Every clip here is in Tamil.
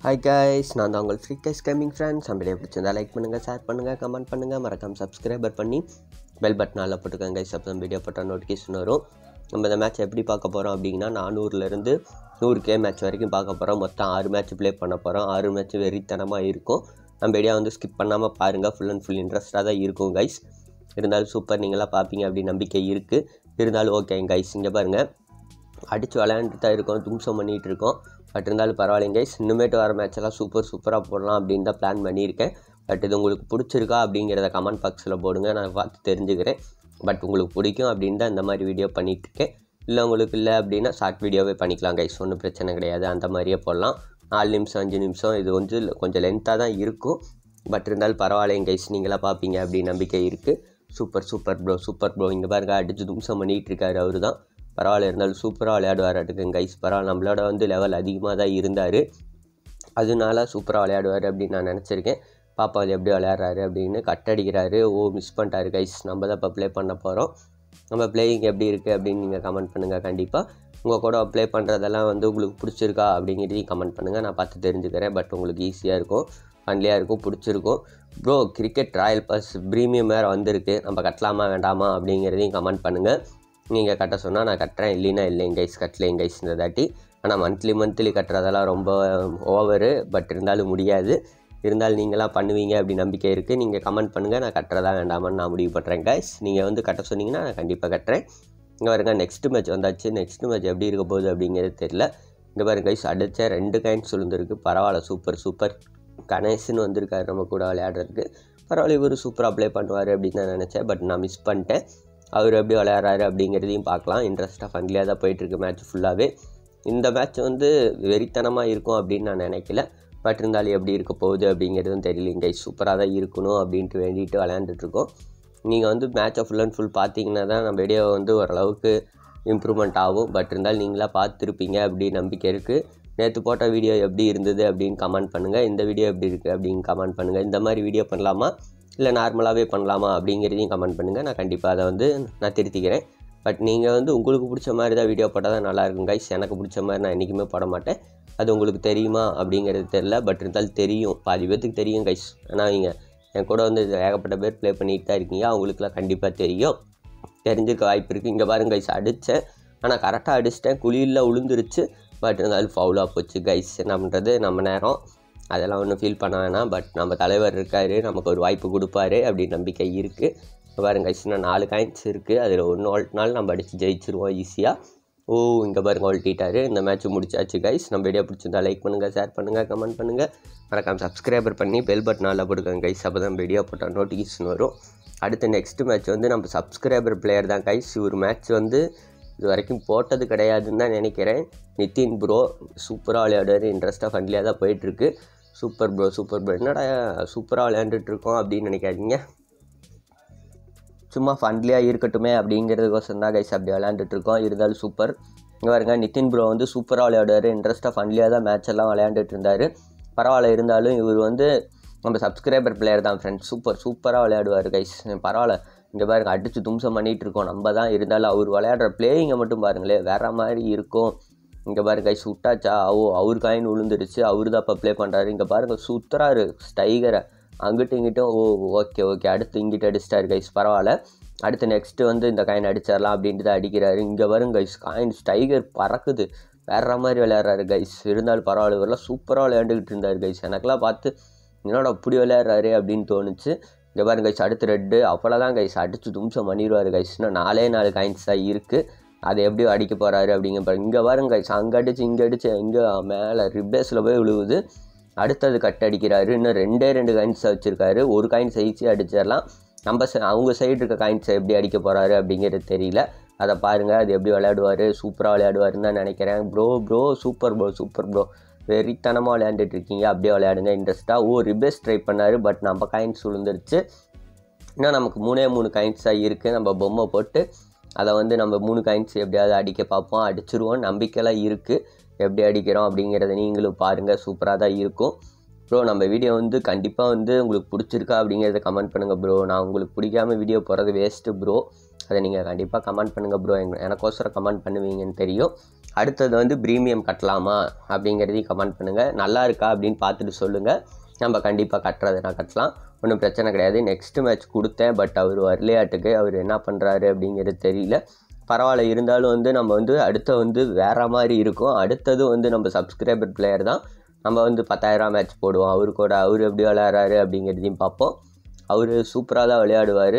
ஹாய் கைஸ் நான் தான் உங்கள் ஃப்ரீ கைஸ் கேமிங் ஃப்ரெண்ட்ஸ் நம்ம வீடியோ பிடிச்சிருந்தா லைக் பண்ணுங்கள் ஷேர் பண்ணுங்கள் கமெண்ட் பண்ணுங்கள் மறக்காம சப்ஸ்கிரைபர் பண்ணி பெல் பட்டனால் போட்டுக்கோங்க கைஸ் அப்போ வீடியோ போட்டால் நோட்டிஃபிகேஷன் வரும் நம்ம இந்த மேட்ச் எப்படி பார்க்க போகிறோம் அப்படின்னா நானூறுலேருந்து நூறு கே மேட்ச் வரைக்கும் பார்க்க போகிறோம் மொத்தம் ஆறு மேட்ச் ப்ளே பண்ண போகிறோம் ஆறு மேட்ச் வெறித்தனமாக இருக்கும் நம்ம வீடியோ வந்து ஸ்கிப் பண்ணாமல் பாருங்கள் ஃபுல் அண்ட் ஃபுல் இன்ட்ரெஸ்ட்டாக தான் இருக்கும் கைஸ் இருந்தாலும் சூப்பர் நீங்களாம் பார்ப்பீங்க அப்படி நம்பிக்கை இருக்குது இருந்தாலும் ஓகே கைஸ் இங்கே பாருங்கள் அடித்து விளையாண்டுட்டு தான் இருக்கோம் தும்சம் பண்ணிகிட்டு இருக்கோம் பட் இருந்தாலும் பரவாயில்லைங்க கைஸ் இன்னுமேட்டு வர மேட்செல்லாம் சூப்பர் சூப்பராக போடலாம் அப்படின்னு தான் பிளான் பண்ணியிருக்கேன் பட் இது உங்களுக்கு பிடிச்சிருக்கா அப்படிங்கிறத கமெண்ட் பாக்ஸில் போடுங்க நான் பார்த்து தெரிஞ்சுக்கிறேன் பட் உங்களுக்கு பிடிக்கும் அப்படின்னு தான் இந்த மாதிரி வீடியோ பண்ணிகிட்ருக்கேன் இல்லை உங்களுக்கு இல்லை அப்படின்னா ஷார்ட் வீடியோவே பண்ணிக்கலாம் கைஸ் ஒன்றும் பிரச்சனை கிடையாது அந்த மாதிரியே போடலாம் நாலு நிமிஷம் அஞ்சு நிமிஷம் இது கொஞ்சம் கொஞ்சம் லென்த்தாக தான் இருக்கும் பட் இருந்தாலும் பரவாயில்லைங்க கைஸ் நீங்களாம் பார்ப்பீங்க அப்படின்னு நம்பிக்கை இருக்குது super super bro super bro இங்கே பாருங்க அடித்து தும்சம் பண்ணிகிட்டு இருக்காரு அவர் தான் பரவாயில்ல இருந்தாலும் சூப்பராக விளையாடுவாராட்டுக்கு கைஸ் பரவாயில்ல நம்மளோட வந்து லெவல் அதிகமாக தான் இருந்தார் அதனால சூப்பராக விளையாடுவார் அப்படின்னு நான் நினச்சிருக்கேன் பாப்பா அது எப்படி விளையாடுறாரு அப்படின்னு கட் அடிக்கிறாரு ஓ மிஸ் பண்ணிட்டாரு கைஸ் நம்ம தான் இப்போ ப்ளே பண்ண போகிறோம் நம்ம பிளேயிங் எப்படி இருக்குது அப்படின்னு நீங்கள் கமெண்ட் பண்ணுங்கள் கண்டிப்பாக உங்கள் கூட ப்ளே பண்ணுறதெல்லாம் வந்து உங்களுக்கு பிடிச்சிருக்கா அப்படிங்கிறதையும் கமெண்ட் பண்ணுங்கள் நான் பார்த்து தெரிஞ்சுக்கிறேன் பட் உங்களுக்கு ஈஸியாக இருக்கும் ஃபன்லியாக இருக்கும் பிடிச்சிருக்கும் bro cricket royal pass premium வேறு வந்திருக்கு நம்ம கட்டலாமா வேண்டாமா அப்படிங்கிறதையும் கமெண்ட் பண்ணுங்கள் நீங்கள் கட்ட சொன்னால் நான் கட்டுறேன் இல்லைன்னா இல்லைங்க கைஸ் கட்டலைங்க கைஸ் இந்த தாட்டி ஆனால் மந்த்லி மந்த்லி கட்டுறதெல்லாம் ரொம்ப ஓவரு பட் இருந்தாலும் முடியாது இருந்தாலும் நீங்களாம் பண்ணுவீங்க அப்படி நம்பிக்கை இருக்குது நீங்கள் கமெண்ட் பண்ணுங்கள் நான் கட்டுறதா வேண்டாமான்னு நான் முடிவு பண்ணுறேன் கைஸ் நீங்கள் வந்து கட்ட சொன்னீங்கன்னா நான் கண்டிப்பாக கட்டுறேன் இங்கே பாருங்க நெக்ஸ்ட் மேட்ச் வந்தாச்சு நெக்ஸ்ட் மேட்ச் எப்படி இருக்க போகுது அப்படிங்கிறது தெரில இங்கே பாருங்க கைஸ் அடித்த ரெண்டு காயின்ஸ் விழுந்திருக்கு பரவாயில்ல சூப்பர் சூப்பர் கணேஷ்னு வந்திருக்காரு நம்ம கூட விளையாடுறதுக்கு பரவாயில்ல இவர் சூப்பராக ப்ளே பண்ணுவார் அப்படின்னு நான் நினச்சேன் பட் நான் மிஸ் பண்ணிட்டேன் அவர் எப்படி விளையாடுறாரு அப்படிங்கிறதையும் பார்க்கலாம் இன்ட்ரெஸ்ட்டாக ஃபன்லியாக தான் போயிட்டுருக்கு மேட்ச் ஃபுல்லாகவே இந்த மேட்ச் வந்து வெறித்தனமாக இருக்கும் அப்படின்னு நான் நினைக்கல பட் இருந்தாலும் எப்படி இருக்க போகுது அப்படிங்கிறதும் தெரியலைங்க சூப்பராக தான் இருக்கணும் அப்படின்ட்டு வேண்டிட்டு விளையாண்டுட்ருக்கோம் நீங்கள் வந்து மேட்சை ஃபுல் அண்ட் ஃபுல் பார்த்தீங்கன்னா தான் நம்ம வீடியோ வந்து ஓரளவுக்கு இம்ப்ரூவ்மெண்ட் ஆகும் பட் இருந்தாலும் நீங்களாக பார்த்துருப்பீங்க அப்படி நம்பிக்கை இருக்குது நேற்று போட்ட வீடியோ எப்படி இருந்தது அப்படின்னு கமெண்ட் பண்ணுங்கள் இந்த வீடியோ எப்படி இருக்குது அப்படின்னு கமெண்ட் பண்ணுங்கள் இந்த மாதிரி வீடியோ பண்ணலாமா இல்லை நார்மலாகவே பண்ணலாமா அப்படிங்கிறதையும் கமெண்ட் பண்ணுங்கள் நான் கண்டிப்பாக அதை வந்து நான் திருத்திக்கிறேன் பட் நீங்கள் வந்து உங்களுக்கு பிடிச்ச மாதிரி தான் வீடியோ போட்டால் தான் நல்லாயிருக்கும் கைஸ் எனக்கு பிடிச்ச மாதிரி நான் என்றைக்குமே போட மாட்டேன் அது உங்களுக்கு தெரியுமா அப்படிங்கிறது தெரில பட் இருந்தாலும் தெரியும் பாதி பேர்த்துக்கு தெரியும் கைஸ் ஆனால் நீங்கள் என் கூட வந்து ஏகப்பட்ட பேர் ப்ளே பண்ணிட்டு தான் இருக்கீங்க அவங்களுக்குலாம் கண்டிப்பாக தெரியும் தெரிஞ்சிருக்க வாய்ப்பு இருக்குது இங்கே பாருங்க கைஸ் அடித்தேன் ஆனால் கரெக்டாக அடிச்சிட்டேன் குழியில் உளுந்துருச்சு பட் இருந்தாலும் ஃபவுலாக போச்சு கைஸ் என்ன பண்ணுறது நம்ம நேரம் அதெல்லாம் ஒன்றும் ஃபீல் பண்ண வேணாம் பட் நம்ம தலைவர் இருக்கார் நமக்கு ஒரு வாய்ப்பு கொடுப்பாரு அப்படின்னு நம்பிக்கை இருக்குது பாருங்க கைஸ் இன்னும் நாலு காயின்ஸ் இருக்குது அதில் ஒன்று ஓல்ட்னாலும் நம்ம அடித்து ஜெயிச்சிருவோம் ஈஸியாக ஓ இங்கே பாருங்க ஓல்ட்டிட்டாரு இந்த மேட்ச் முடிச்சாச்சு கைஸ் நம்ம வீடியோ பிடிச்சிருந்தா லைக் பண்ணுங்கள் ஷேர் பண்ணுங்கள் கமெண்ட் பண்ணுங்கள் மறக்காம சப்ஸ்கிரைபர் பண்ணி பெல் பட்டனால் போட்டுக்கோங்க கைஸ் அப்போ தான் வீடியோ போட்டால் நோட்டிஃபிகேஷன் வரும் அடுத்து நெக்ஸ்ட் மேட்ச் வந்து நம்ம சப்ஸ்கிரைபர் பிளேயர் தான் கைஸ் ஒரு மேட்ச் வந்து இது வரைக்கும் போட்டது கிடையாதுன்னு தான் நினைக்கிறேன் நிதின் ப்ரோ சூப்பராக விளையாடுவார் இன்ட்ரெஸ்ட்டாக ஃபன்லியாக தான் போயிட்டுருக்கு சூப்பர் ப்ரோ சூப்பர் ப்ரோ என்னடா சூப்பராக விளையாண்டுட்ருக்கோம் அப்படின்னு நினைக்காதீங்க சும்மா ஃபன்லியாக இருக்கட்டுமே அப்படிங்கிறதுக்கோசம் தான் கைஸ் அப்படி விளையாண்டுட்ருக்கோம் இருந்தாலும் சூப்பர் இங்கே பாருங்க நிதின் ப்ரோ வந்து சூப்பராக விளையாடுவார் இன்ட்ரெஸ்ட்டாக ஃபன்லியாக தான் மேட்ச் எல்லாம் விளையாண்டுட்டு இருந்தார் பரவாயில்ல இருந்தாலும் இவர் வந்து நம்ம சப்ஸ்கிரைபர் பிளேயர் தான் ஃப்ரெண்ட்ஸ் சூப்பர் சூப்பராக விளையாடுவார் கைஸ் பரவாயில்ல இங்கே பாருங்க அடித்து தும்சம் பண்ணிகிட்டு இருக்கோம் நம்ம தான் இருந்தாலும் அவர் விளையாடுற பிளேயிங்கை மட்டும் பாருங்களேன் வேறு மாதிரி இருக்கும் இங்கே பாருங்க கைஸ் விட்டாச்சா ஓ அவர் காயின் விழுந்துருச்சு அவர் தான் இப்போ ப்ளே பண்ணுறாரு இங்கே பாருங்கள் சுத்துறாரு ஸ்டைகரை அங்கிட்டும் இங்கிட்டும் ஓ ஓகே ஓகே அடுத்து இங்கிட்ட அடிச்சிட்டாரு கைஸ் பரவாயில்ல அடுத்து நெக்ஸ்ட்டு வந்து இந்த காயின் அடிச்சிடலாம் அப்படின்ட்டு தான் அடிக்கிறாரு இங்கே வரும் கைஸ் காயின் ஸ்டைகர் பறக்குது வேற மாதிரி விளையாடுறாரு கைஸ் இருந்தாலும் பரவாயில்ல இவரெல்லாம் சூப்பராக விளையாண்டுக்கிட்டு இருந்தார் கைஸ் எனக்கெல்லாம் பார்த்து என்னோட அப்படி விளையாடுறாரு அப்படின்னு தோணுச்சு இங்கே பாருங்க கைஸ் அடுத்து ரெட்டு அவ்வளோதான் கைஸ் அடித்து தும்சம் பண்ணிடுவார் கைஸ் இன்னும் நாலே நாலு காயின்ஸ் தான் இருக்குது அதை எப்படி அடிக்க போகிறாரு அப்படிங்க பாருங்க இங்கே பாருங்க கைஸ் அங்கே அடிச்சு இங்கே அடிச்சு இங்கே மேலே ரிப்பேஸில் போய் விழுவுது அடுத்தது கட் அடிக்கிறாரு இன்னும் ரெண்டே ரெண்டு காயின்ஸ் வச்சுருக்காரு ஒரு காயின்ஸ் ஈஸியாக அடிச்சிடலாம் நம்ம அவங்க சைடு இருக்க காயின்ஸை எப்படி அடிக்க போகிறாரு அப்படிங்கிறது தெரியல அதை பாருங்கள் அது எப்படி விளையாடுவார் சூப்பராக விளையாடுவாருன்னு தான் நினைக்கிறேன் bro bro super bro super bro வெறித்தனமாக விளையாண்டுட்டு இருக்கீங்க அப்படியே விளையாடுங்க இன்ட்ரெஸ்ட்டாக ஓ ரிபேஸ் ட்ரை பண்ணார் பட் நம்ம காயின்ஸ் விழுந்துருச்சு இன்னும் நமக்கு மூணே மூணு காயின்ஸாக இருக்குது நம்ம பொம்மை போட்டு அதை வந்து நம்ம மூணு காயின்ஸ் எப்படியாவது அடிக்க பார்ப்போம் அடிச்சிருவோம் நம்பிக்கைலாம் இருக்குது எப்படி அடிக்கிறோம் அப்படிங்கிறத நீங்களும் பாருங்கள் சூப்பராக தான் இருக்கும் ப்ரோ நம்ம வீடியோ வந்து கண்டிப்பாக வந்து உங்களுக்கு பிடிச்சிருக்கா அப்படிங்கிறத கமெண்ட் பண்ணுங்கள் ப்ரோ நான் உங்களுக்கு பிடிக்காம வீடியோ போகிறது வேஸ்ட்டு ப்ரோ அதை நீங்கள் கண்டிப்பாக கமெண்ட் பண்ணுங்கள் ப்ரோ எனக்கோசரம் கமெண்ட் பண்ணுவீங்கன்னு தெரியும் அடுத்தது வந்து ப்ரீமியம் கட்டலாமா அப்படிங்கிறதையும் கமெண்ட் பண்ணுங்கள் நல்லா இருக்கா அப்படின்னு பார்த்துட்டு சொல்லுங்கள் நம்ம கண்டிப்பாக கட்டுறதுனா கட்டலாம் ஒன்றும் பிரச்சனை கிடையாது நெக்ஸ்ட் மேட்ச் கொடுத்தேன் பட் அவர் வரலையாட்டுக்கு அவர் என்ன பண்ணுறாரு அப்படிங்கிறது தெரியல பரவாயில்ல இருந்தாலும் வந்து நம்ம வந்து அடுத்த வந்து வேறு மாதிரி இருக்கும் அடுத்தது வந்து நம்ம சப்ஸ்கிரைபர் பிளேயர் தான் நம்ம வந்து பத்தாயிரம் மேட்ச் போடுவோம் அவரு கூட அவர் எப்படி விளையாடுறாரு அப்படிங்கிறதையும் பார்ப்போம் அவர் சூப்பராக தான் விளையாடுவார்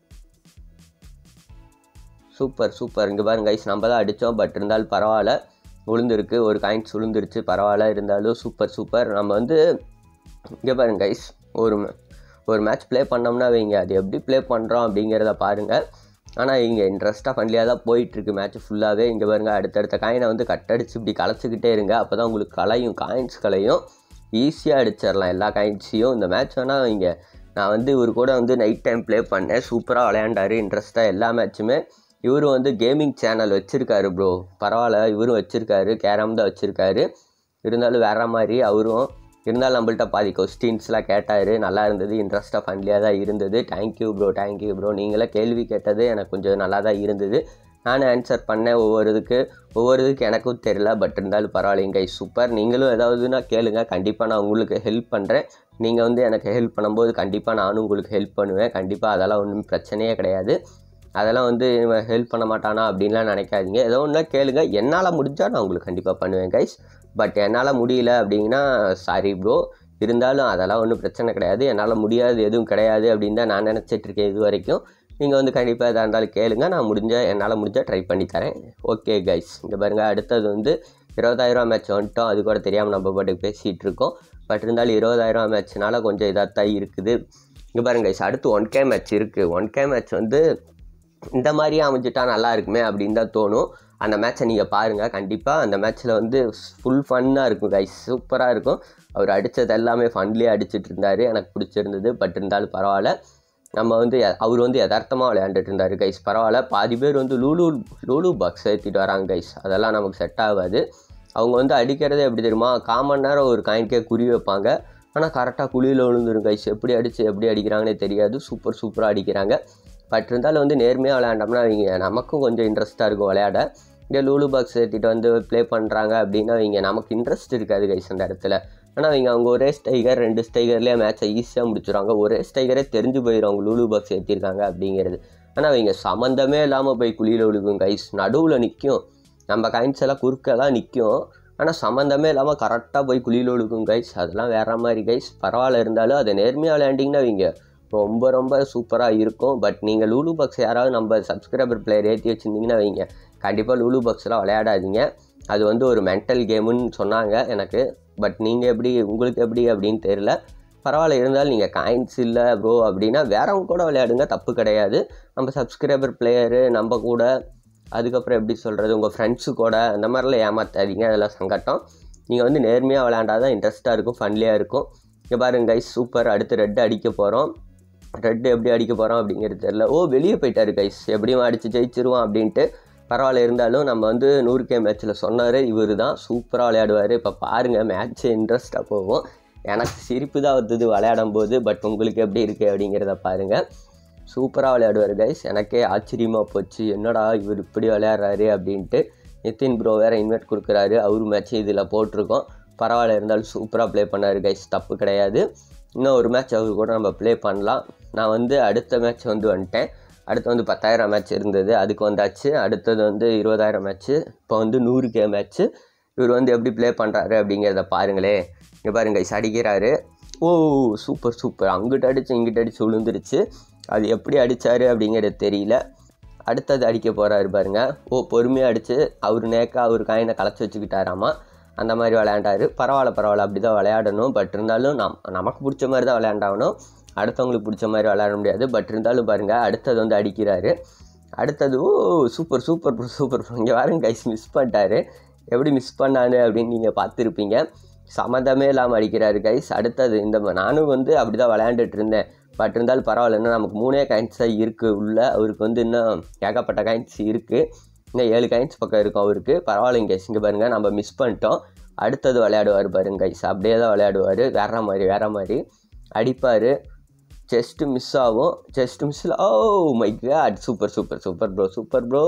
சூப்பர் சூப்பர் இங்கே பாருங்க கைஸ் நம்ம தான் அடித்தோம் பட் இருந்தாலும் பரவாயில்ல விழுந்துருக்கு ஒரு காயின்ஸ் விழுந்துருச்சு பரவாயில்ல இருந்தாலும் சூப்பர் சூப்பர் நம்ம வந்து இங்கே பாருங்க கைஸ் ஒரு ma- ஒரு மேட்ச் ப்ளே பண்ணோம்னா வைங்க அது எப்படி ப்ளே பண்ணுறோம் அப்படிங்கிறத பாருங்கள் ஆனால் இங்கே இன்ட்ரெஸ்ட்டாக ஃபன்லியாக தான் போயிட்டுருக்கு மேட்ச் ஃபுல்லாகவே இங்கே பாருங்க அடுத்தடுத்த காயினை வந்து கட்டடிச்சு இப்படி கலைச்சிக்கிட்டே இருங்க அப்போ தான் உங்களுக்கு கலையும் காயின்ஸ் கலையும் ஈஸியாக அடிச்சிடலாம் எல்லா காயின்ஸையும் இந்த மேட்ச் வேணால் இங்கே நான் வந்து இவர் கூட வந்து நைட் டைம் ப்ளே பண்ணேன் சூப்பராக விளையாண்டாரு இன்ட்ரெஸ்ட்டாக எல்லா மேட்சுமே இவரும் வந்து கேமிங் சேனல் வச்சுருக்காரு ப்ரோ பரவாயில்ல இவரும் வச்சுருக்காரு கேரம் தான் வச்சுருக்காரு இருந்தாலும் வேற மாதிரி அவரும் இருந்தாலும் நம்மள்ட்ட பாதி கொஸ்டின்ஸ்லாம் கேட்டார் நல்லா இருந்தது இன்ட்ரெஸ்ட்டாக ஃபன்லியாக தான் இருந்தது தேங்க்யூ ப்ரோ தேங்க்யூ ப்ரோ நீங்களே கேள்வி கேட்டது எனக்கு கொஞ்சம் நல்லா தான் இருந்தது நானும் ஆன்சர் பண்ணேன் ஒவ்வொரு இதுக்கு ஒவ்வொரு இதுக்கு எனக்கும் தெரியல பட் இருந்தாலும் பரவாயில்லைங்க சூப்பர் நீங்களும் ஏதாவதுன்னா கேளுங்க கண்டிப்பாக நான் உங்களுக்கு ஹெல்ப் பண்ணுறேன் நீங்கள் வந்து எனக்கு ஹெல்ப் பண்ணும்போது கண்டிப்பாக நானும் உங்களுக்கு ஹெல்ப் பண்ணுவேன் கண்டிப்பாக அதெல்லாம் ஒன்றும் பிரச்சனையே கிடையாது அதெல்லாம் வந்து இவன் ஹெல்ப் பண்ண மாட்டானா அப்படின்லாம் நினைக்காதீங்க ஏதோ ஒன்றா கேளுங்க என்னால் முடிஞ்சால் நான் உங்களுக்கு கண்டிப்பாக பண்ணுவேன் கைஸ் பட் என்னால் முடியல அப்படின்னா சாரி ப்ரோ இருந்தாலும் அதெல்லாம் ஒன்றும் பிரச்சனை கிடையாது என்னால் முடியாது எதுவும் கிடையாது அப்படின்னு தான் நான் நினச்சிட்டு இருக்கேன் இது வரைக்கும் நீங்கள் வந்து கண்டிப்பாக எதாக இருந்தாலும் கேளுங்க நான் முடிஞ்ச என்னால் முடிஞ்சால் ட்ரை பண்ணி தரேன் ஓகே கைஸ் இங்கே பாருங்கள் அடுத்தது வந்து இருபதாயிரம் மேட்ச் வந்துட்டோம் அது கூட தெரியாமல் நம்ம பாட்டுக்கு பேசிகிட்டு இருக்கோம் பட் இருந்தாலும் இருபதாயிரம் மேட்ச்னால கொஞ்சம் இதாக தான் இருக்குது இங்கே பாருங்க கைஸ் அடுத்து ஒன் கே மேட்ச் இருக்குது ஒன் கே மேட்ச் வந்து இந்த மாதிரியே அமைஞ்சிட்டா நல்லா இருக்குமே அப்படின்னு தான் தோணும் அந்த மேட்ச்சை நீங்கள் பாருங்கள் கண்டிப்பாக அந்த மேட்ச்சில் வந்து ஃபுல் ஃபன்னாக இருக்கும் கைஸ் சூப்பராக இருக்கும் அவர் அடித்தது எல்லாமே ஃபன்லேயே அடிச்சிட்டு இருந்தார் எனக்கு பிடிச்சிருந்தது பட் இருந்தாலும் பரவாயில்ல நம்ம வந்து எ- அவர் வந்து யதார்த்தமாக விளையாண்டுட்டு இருந்தார் கைஸ் பரவாயில்ல பாதி பேர் வந்து லூலு லூலு பாக்ஸ் ஏற்றிட்டு வராங்க கைஸ் அதெல்லாம் நமக்கு செட் ஆகாது அவங்க வந்து அடிக்கிறதே எப்படி தெரியுமா காமன் நேரம் ஒரு காயின்கே குறி வைப்பாங்க ஆனால் கரெக்டாக குழியில் விழுந்துரும் கைஸ் எப்படி அடித்து எப்படி அடிக்கிறாங்கன்னே தெரியாது சூப்பர் சூப்பராக அடிக்கிறாங்க பட் இருந்தாலும் வந்து நேர்மையாக விளையாண்டோம்னா அவங்க நமக்கும் கொஞ்சம் இன்ட்ரெஸ்ட்டாக இருக்கும் விளையாட இங்கே லூலு பாக்ஸ் ஏற்றிட்டு வந்து ப்ளே பண்ணுறாங்க அப்படின்னா அவங்க நமக்கு இன்ட்ரெஸ்ட் இருக்காது கைஸ் அந்த இடத்துல ஆனால் அவங்க அவங்க ஒரே ஸ்டைகர் ரெண்டு ஸ்டைகர்லேயே மேட்சை ஈஸியாக முடிச்சிடுவாங்க ஒரே ஸ்டைகரே தெரிஞ்சு போயிடும் அவங்க லூலு பாக்ஸ் ஏற்றிருக்காங்க அப்படிங்கிறது ஆனால் அவங்க சம்மந்தமே இல்லாமல் போய் குழியில் விழுகும் கைஸ் நடுவில் நிற்கும் நம்ம காயின்ஸ் எல்லாம் குறுக்கெல்லாம் நிற்கும் ஆனால் சம்மந்தமே இல்லாமல் கரெக்டாக போய் குழியில் விழுகும் கைஸ் அதெல்லாம் வேற மாதிரி கைஸ் பரவாயில்ல இருந்தாலும் அதை நேர்மையாக விளையாண்டிங்கன்னா அவங்க ரொம்ப ரொம்ப சூப்பராக இருக்கும் பட் நீங்கள் லூலு பாக்ஸ் யாராவது நம்ம சப்ஸ்கிரைபர் பிளேயர் ஏற்றி வச்சுருந்தீங்கன்னா வைங்க கண்டிப்பாக லூலு பாக்ஸ்லாம் விளையாடாதீங்க அது வந்து ஒரு மென்டல் கேமுன்னு சொன்னாங்க எனக்கு பட் நீங்கள் எப்படி உங்களுக்கு எப்படி அப்படின்னு தெரியல பரவாயில்ல இருந்தாலும் நீங்கள் காயின்ஸ் இல்லை ப்ரோ அப்படின்னா வேறவங்க கூட விளையாடுங்க தப்பு கிடையாது நம்ம சப்ஸ்கிரைபர் பிளேயரு நம்ம கூட அதுக்கப்புறம் எப்படி சொல்கிறது உங்கள் ஃப்ரெண்ட்ஸு கூட அந்த மாதிரிலாம் ஏமாத்தாதீங்க அதெல்லாம் சங்கட்டம் நீங்கள் வந்து நேர்மையாக விளையாண்டாதான் இன்ட்ரெஸ்ட்டாக இருக்கும் ஃபன்லியாக இருக்கும் இங்கே பாருங்க கைஸ் சூப்பர் அடுத்து ரெட் அடிக்க போகிறோம் ரெட் எப்படி அடிக்க போகிறோம் அப்படிங்கிறது தெரில ஓ வெளியே போயிட்டாரு கைஸ் எப்படியும் அடித்து ஜெயிச்சிருவான் அப்படின்ட்டு பரவாயில்ல இருந்தாலும் நம்ம வந்து நூறு கே மேட்ச்சில் சொன்னார் இவர் தான் சூப்பராக விளையாடுவார் இப்போ பாருங்கள் மேட்ச்சு இன்ட்ரெஸ்ட்டாக போகும் எனக்கு சிரிப்பு தான் வந்தது விளையாடும் போது பட் உங்களுக்கு எப்படி இருக்குது அப்படிங்கிறத பாருங்கள் சூப்பராக விளையாடுவார் கைஸ் எனக்கே ஆச்சரியமாக போச்சு என்னடா இவர் இப்படி விளையாடுறாரு அப்படின்ட்டு நிதின் ப்ரோ வேறு இன்வைட் கொடுக்குறாரு அவர் மேட்ச் இதில் போட்டிருக்கோம் பரவாயில்ல இருந்தாலும் சூப்பராக ப்ளே பண்ணார் கைஸ் தப்பு கிடையாது இன்னும் ஒரு மேட்ச் அவர் கூட நம்ம ப்ளே பண்ணலாம் நான் வந்து அடுத்த மேட்ச் வந்து வந்துட்டேன் அடுத்து வந்து பத்தாயிரம் மேட்ச் இருந்தது அதுக்கு வந்தாச்சு அடுத்தது வந்து இருபதாயிரம் மேட்ச்சு இப்போ வந்து நூறு கே மேட்ச்சு இவர் வந்து எப்படி ப்ளே பண்ணுறாரு அப்படிங்கிறத பாருங்களே இங்கே பாருங்க கைஸ் அடிக்கிறாரு ஓ சூப்பர் சூப்பர் அங்கிட்டு அடிச்சு இங்கிட்டு அடிச்சு விழுந்துருச்சு அது எப்படி அடித்தார் அப்படிங்கிறது தெரியல அடுத்தது அடிக்க போகிறாரு பாருங்க ஓ பொறுமையாக அடித்து அவர் நேக்கா அவர் காயினை களைச்சி வச்சுக்கிட்டாராமா அந்த மாதிரி விளையாண்டாரு பரவாயில்ல பரவாயில்ல அப்படி தான் விளையாடணும் பட் இருந்தாலும் நம் நமக்கு பிடிச்ச மாதிரி தான் விளையாண்டாகணும் அடுத்தவங்களுக்கு பிடிச்ச மாதிரி விளையாட முடியாது பட் இருந்தாலும் பாருங்கள் அடுத்தது வந்து அடிக்கிறாரு அடுத்தது oh super super bro super bro இங்கே பாருங்க கைஸ் மிஸ் பண்ணிட்டாரு எப்படி மிஸ் பண்ணாரு அப்படின்னு நீங்கள் பார்த்துருப்பீங்க சம்மந்தமே இல்லாமல் அடிக்கிறாரு கைஸ் அடுத்தது இந்த ம- நானும் வந்து அப்படி தான் விளையாண்டுட்டு இருந்தேன் பட் இருந்தாலும் பரவாயில்ல இன்னும் நமக்கு மூணே காயின்ஸ் தான் இருக்குது உள்ள அவருக்கு வந்து இன்னும் ஏகப்பட்ட காயின்ஸ் இருக்குது இன்னும் ஏழு காயின்ஸ் பக்கம் இருக்கும் அவருக்கு பரவாயில்லைங்க கைஸ் இங்கே பாருங்கள் நம்ம மிஸ் பண்ணிட்டோம் அடுத்தது விளையாடுவார் பாருங்க கைஸ் அப்படியே தான் விளையாடுவார் வேற மாதிரி வேற மாதிரி அடிப்பார் செஸ்ட்டு மிஸ் ஆகும் செஸ்ட் மிஸ்ஸில் oh my god super super super bro super bro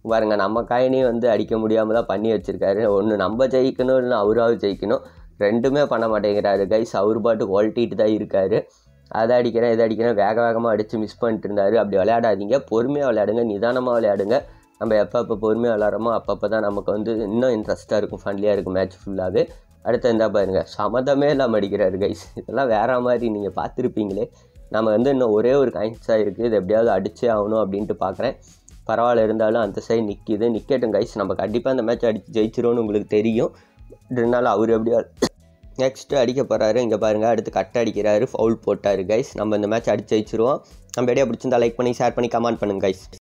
பாருங்க நம்ம காயினையும் வந்து அடிக்க முடியாமல் தான் பண்ணி வச்சுருக்காரு ஒன்று நம்ம ஜெயிக்கணும் இல்லை அவராவது ஜெயிக்கணும் ரெண்டுமே பண்ண மாட்டேங்கிறாரு கைஸ் அவர் பாட்டு குவாலிட்டிட்டு தான் இருக்காரு அதை அடிக்கிறேன் இதை அடிக்கிறேன் வேக வேகமாக அடித்து மிஸ் பண்ணிட்டு இருந்தாரு அப்படி விளையாடாதீங்க பொறுமையாக விளையாடுங்க நிதானமாக விளையாடுங்க நம்ம எப்போ எப்போ பொறுமையாக விளாட்றோமோ அப்பப்போ தான் நமக்கு வந்து இன்னும் இன்ட்ரெஸ்ட்டாக இருக்கும் ஃபன்லியாக இருக்கும் மேட்ச் ஃபுல்லாகவே அடுத்து இருந்தால் பாருங்க சம்மந்தமே இல்லாமல் அடிக்கிறாரு கைஸ் இதெல்லாம் வேற மாதிரி நீங்கள் பார்த்துருப்பீங்களே நம்ம வந்து இன்னும் ஒரே ஒரு காயின்ஸாக இருக்குது இது எப்படியாவது அடிச்சே ஆகணும் அப்படின்ட்டு பார்க்குறேன் பரவாயில்ல இருந்தாலும் அந்த சைடு நிற்கிது நிற்கட்டும் கைஸ் நம்ம கண்டிப்பாக அந்த மேட்ச் அடித்து ஜெயிச்சிரும்னு உங்களுக்கு தெரியும் இருந்தாலும் அவர் எப்படியா நெக்ஸ்ட்டு அடிக்க போகிறாரு இங்கே பாருங்கள் அடுத்து கட் அடிக்கிறாரு ஃபவுல் போட்டார் கைஸ் நம்ம இந்த மேட்ச் அடிச்சு ஜெயிச்சிருவோம் நம்ம எப்படியா பிடிச்சிருந்தா லைக் பண்ணி ஷேர் பண்ணி கமெண்ட் பண்ணுங்க கைஸ்